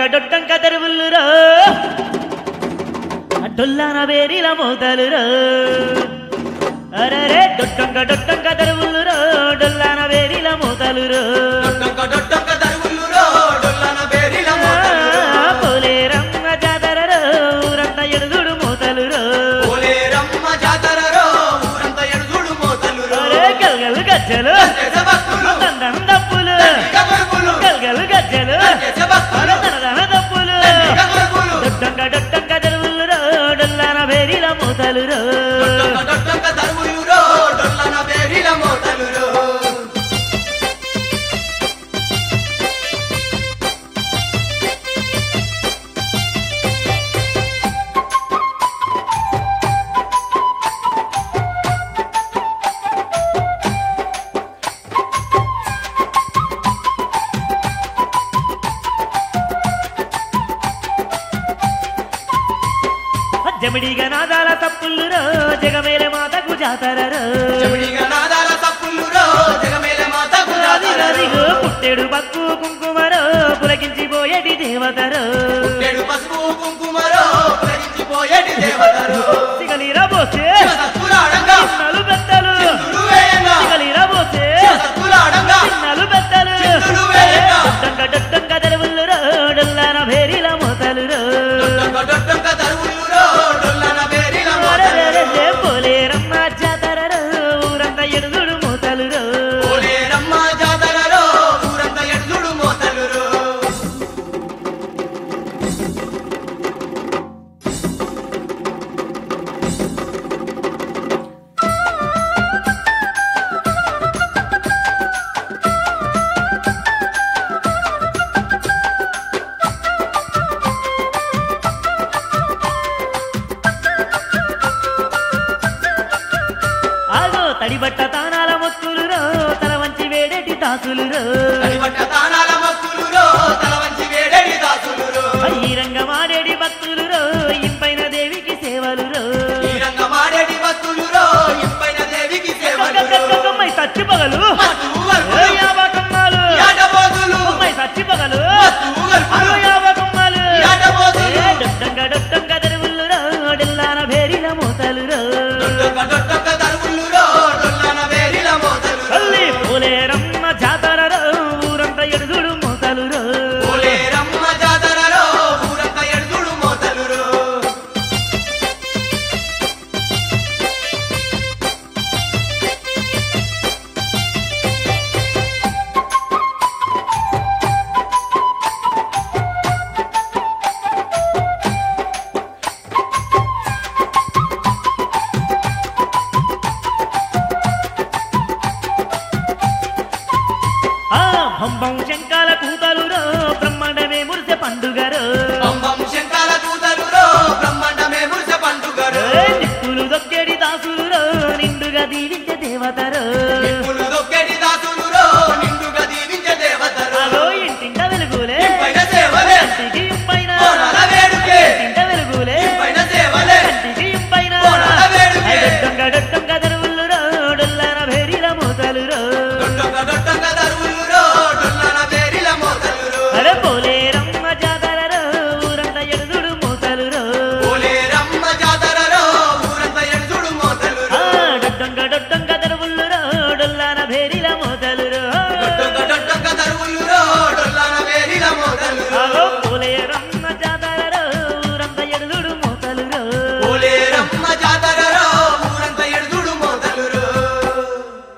డొట్టంక తెరువుల్లురో డొల్లాన వేరిల మోతలురో అరరే డొట్టంక డొట్టంక తెరువుల్లురో డొల్లాన వేరిల మోతలురో డొట్టొక్క డొట్టొక్క దరువులురో, డొల్లన బేరిల మోతలురో. పోలేరమ్మ జాతరరో ఊరంతా ఎడుదుడు మోతలురో పోలేరమ్మ జాతరరో, ఊరంతా ఎడుగుడు మోతలురో. అరే గల్గలు గజ్జలు దేశభక్తులు, దండం దప్పులు ఇక కొరుకులు, గల్గలు గజ్జలు దేశభక్తులు, తనదన దప్పులు ఇక కొరుకులు. డొట్టంక డొట్టంక తెరువుల్లురో డొల్లాన వేరిల మోతలురో డొట్టొక్క డొట్టొక్క దరువులురో, డొల్లన బేరిల మోతలురో. జమిడిగా నాదాల తప్పులురో జగమేలే మాతకు జాతరరో చెమిడిగ నాదాల తప్పులురో, జగమేల మాతకు జాతరరో. అదిగదిగో పుట్టెడు పక్కు కుంకుమరో పులకించిపోయేటి దేవతరో నేడు పసుపు కుంకుమరో, ప్రవహించిపోయేటి దేవతరో. సిగలిరా పోసే శివసత్తులాడంగా, చిన్నలు పెద్దలు చిందులు వేయంగా, సిగలిరా పోసే శివసత్తులాడంగా, చిన్నలు పెద్దలు చిందులు వేయంగా. డొట్టంక డొట్టంక తెరువుల్లురో డొల్లాన భేరిల మోతలురో డొట్టొక్క డొట్టొక్క దరువులురో, డొల్లన బేరిల అరెరెరెరె, మోతలురో. పోలేరమ్మ జాతరరో ఊరంతా ఎడుదుడు మోతలురో పోలేరమ్మ జాతరలో ఊరంతా ఎడ్లుడు మోతలురు ఆగో తడిబట్ట తానాల మొత్తులురో తల వంచి వేడేటి దాసులురో కడిబట్ట తానాల మక్కులురో తల వంచి వేడడి దాసులురో ఈ రంగమాడేడి భక్తులురో ఇంపైన దేవికి సేవలురో ఈ రంగ మాడేటి భక్తులురో ఇంపైన దేవికి సేవలురో గగ్గగ్గగ్గమ్మై సచ్చి పగలు